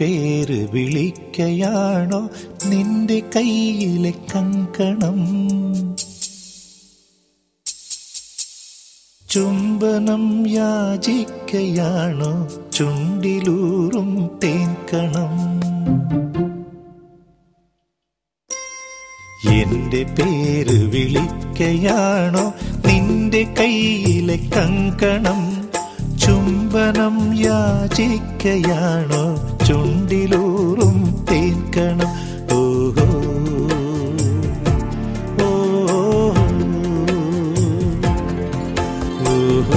പേര് വിളിക്കയാണോ നിന്റെ കയ്യിലെ കങ്കണം ചുംബനം യാചിക്കയാണോ ചുണ്ടിലൂറും തേൻകണം എന്റെ പേര് വിളിക്കയാണോ നിന്റെ കയ്യിലെ കങ്കണം ചുംബനം യാചിക്കയാണോ ചുണ്ടിലൂറും തേൻകണം ഓഹോ ഓഹോ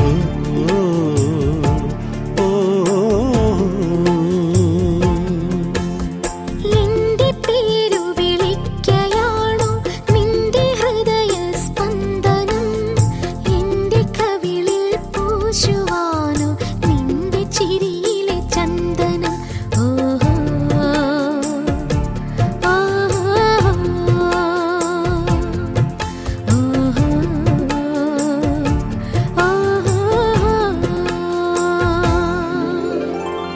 എന്റെ പേരു വിളിക്കയാണോ നിന്റെ ഹൃദയ സ്പന്ദനം എന്റെ കവിളിൽ പൂശുവാനോ നിന്റെ ചിരിയിലെ ചന്ദനം ഓഹോ ഓഹോ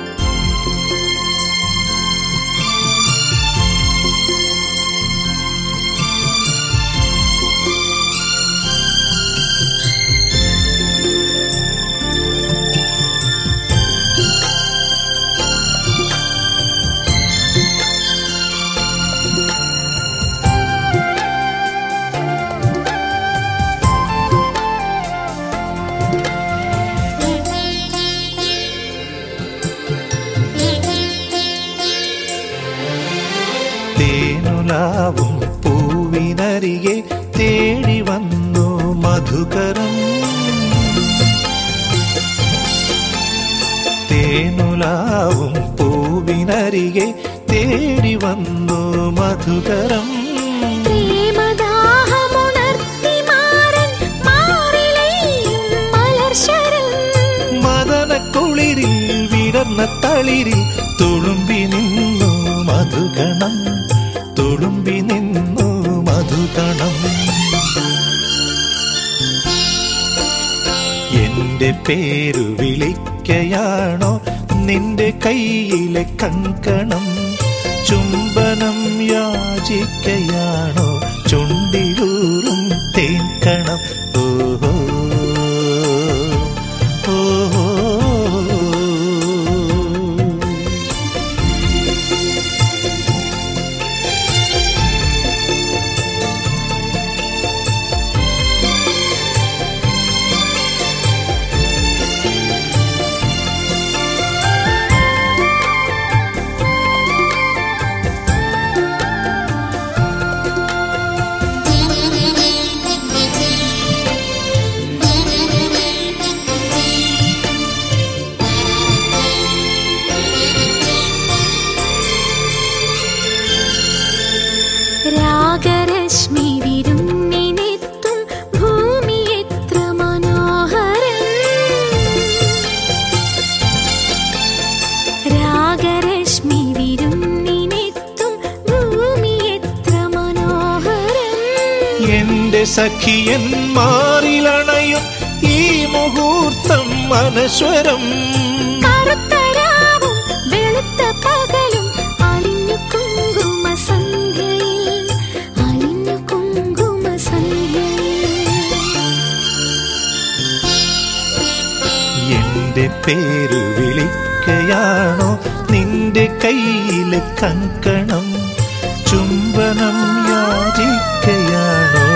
തേനുലാവും പൂവിനരികെ തേടി വന്നു മധുകരം തേനുലാവും പൂവിനരികെ തേടി വന്നു മധുകരം പ്രേമദാഹമുണർത്തി മാറൻ മാറിലെയും മലർശരം മദനക്കുളിരിൽ വിടർന്ന തളിരിൽ തുളുമ്പി നിന്നു മധുകണം തുളുമ്പി നിന്നു മധുകണം എന്റെ പേരു വിളിക്കയാണോ നിന്റെ കയ്യിലെ കങ്കണം ചുംബനം യാചിക്കയാണോ ചുണ്ടിലൂറും തേൻകണം ഓഹോ ഓഹോ രാഗരശ്മി വിരുന്നിനെത്തും ഭൂമി എത്ര മനോഹരം രാഗരശ്മി വിരുന്നിനെത്തും ഭൂമി എത്ര മനോഹരം എന്റെ സഖിയൻ മാറിലണയും ഈ മുഹൂർത്തം മനസ്വരം കറുത്തരാവും വെളുത്ത പകലും അലിഞ്ഞു കുങ്കുമ സന്ധ്യയിൽ അലിഞ്ഞു കുങ്കുമ സന്ധ്യയിൽ എന്റെ പേര് വിളിക്കയാണോ നിന്റെ കയ്യിലെ കങ്കണം ചുംബനം യാചിക്കയാണോ